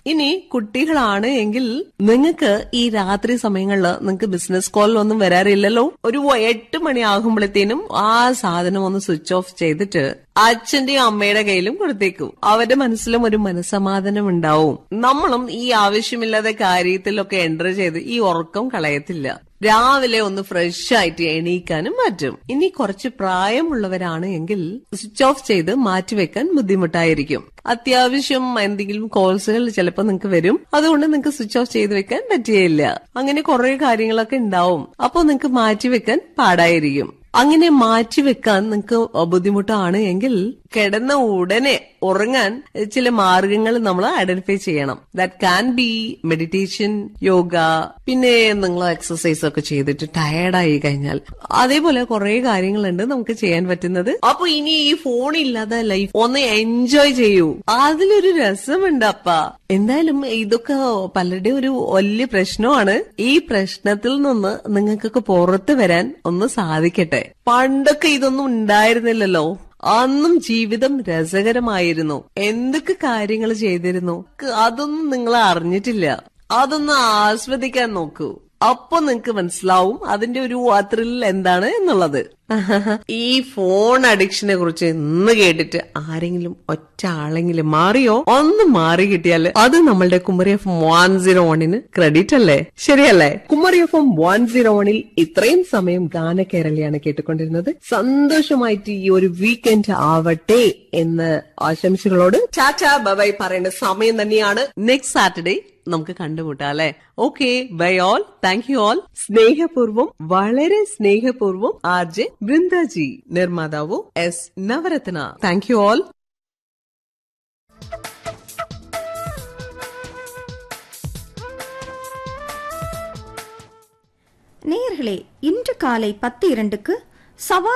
ഇനി കുട്ടികളാണ് എങ്കിൽ നിങ്ങൾക്ക് ഈ രാത്രി സമയങ്ങളിൽ നിങ്ങൾക്ക് ബിസിനസ് കോൾ ഒന്നും വരാറില്ലല്ലോ ഒരു എട്ട് മണി ആകുമ്പോഴത്തേനും ആ സാധനം ഒന്ന് സ്വിച്ച് ഓഫ് ചെയ്തിട്ട് അച്ഛന്റെയും അമ്മയുടെ കയ്യിലും കൊടുത്തേക്കും അവരുടെ മനസ്സിലും ഒരു മനസമാധാനം ഉണ്ടാവും നമ്മളും ഈ ആവശ്യമില്ലാത്ത കാര്യത്തിലൊക്കെ എൻ്റർ ചെയ്ത് ഈ ഉറക്കം കളയത്തില്ല രാവിലെ ഒന്ന് ഫ്രഷ് ആയിട്ട് എണീക്കാനും പറ്റും ഇനി കുറച്ച് പ്രായമുള്ളവരാണ് എങ്കിൽ സ്വിച്ച് ഓഫ് ചെയ്ത് മാറ്റിവെക്കാൻ ബുദ്ധിമുട്ടായിരിക്കും അത്യാവശ്യം എന്തെങ്കിലും കോൾസുകൾ ചിലപ്പോൾ നിങ്ങൾക്ക് വരും അതുകൊണ്ട് നിങ്ങൾക്ക് സ്വിച്ച് ഓഫ് ചെയ്ത് വെക്കാൻ പറ്റുകയില്ല അങ്ങനെ കുറെ കാര്യങ്ങളൊക്കെ ഉണ്ടാവും അപ്പൊ നിങ്ങൾക്ക് മാറ്റിവെക്കാൻ പാടായിരിക്കും അങ്ങനെ മാറ്റിവെക്കാൻ നിങ്ങൾക്ക് ബുദ്ധിമുട്ടാണ് എങ്കിൽ കിടന്ന ഉടനെ ഉറങ്ങാൻ ചില മാർഗങ്ങൾ നമ്മൾ ഐഡന്റിഫൈ ചെയ്യണം that can be meditation yoga പിന്നെ നിങ്ങൾ എക്സസൈസ് ഒക്കെ ചെയ്തിട്ട് ടയർഡായി കഴിഞ്ഞാൽ അതേപോലെ കുറെ കാര്യങ്ങളുണ്ട് നമുക്ക് ചെയ്യാൻ പറ്റുന്നത് അപ്പൊ ഇനി ഈ ഫോൺ ഇല്ലാതെ ലൈഫ് ഒന്ന് എൻജോയ് ചെയ്യൂ അതിലൊരു രസമുണ്ട് അപ്പ എന്തായാലും ഇതൊക്കെ പലരുടെയും ഒരു വലിയ പ്രശ്നമാണ് ഈ പ്രശ്നത്തിൽ നിന്ന് നിങ്ങൾക്കൊക്കെ പുറത്തു വരാൻ ഒന്ന് സാധിക്കട്ടെ പണ്ടൊക്കെ ഇതൊന്നും ഉണ്ടായിരുന്നില്ലല്ലോ അന്നും ജീവിതം രസകരമായിരുന്നു എന്തൊക്കെ കാര്യങ്ങൾ ചെയ്തിരുന്നു അതൊന്നും നിങ്ങൾ അറിഞ്ഞിട്ടില്ല അതൊന്ന് ആസ്വദിക്കാൻ നോക്കൂ അപ്പൊ നിങ്ങക്ക് മനസ്സിലാവും അതിന്റെ ഒരു ത്രിൽ എന്താണ് എന്നുള്ളത് ഈ ഫോൺ അഡിക്ഷനെ കുറിച്ച് ഇന്ന് കേട്ടിട്ട് ആരെങ്കിലും ഒറ്റ ആളെങ്കിലും മാറിയോ ഒന്ന് മാറി കിട്ടിയാൽ അത് നമ്മളുടെ കുമരി എഫ് വൺ സീറോ വണ്ണിന് ക്രെഡിറ്റ് അല്ലേ ശരിയല്ലേ Kumari F M one zero വണ്ണിൽ ഇത്രയും സമയം ഗാന കേരളയാണ് കേട്ടുകൊണ്ടിരുന്നത് സന്തോഷമായിട്ട് ഈ ഒരു വീക്കെൻഡ് ആവട്ടെ എന്ന് ആശംസകളോട് ചാച്ചാ ബബൈ പറയേണ്ട സമയം തന്നെയാണ് നെക്സ്റ്റ് സാറ്റർഡേ നമുക്ക് കണ്ടുമുട്ടാം അല്ലെ okay bye all thank you all സ്നേഹപൂർവം വളരെ സ്നേഹപൂർവം ആർ ജെ ബൃന്ദാജി നിർമ്മാതാവ് S Navaratna thank you all நேயர்களே இன்று காலை பத்து இரண்டுக்கு சவால்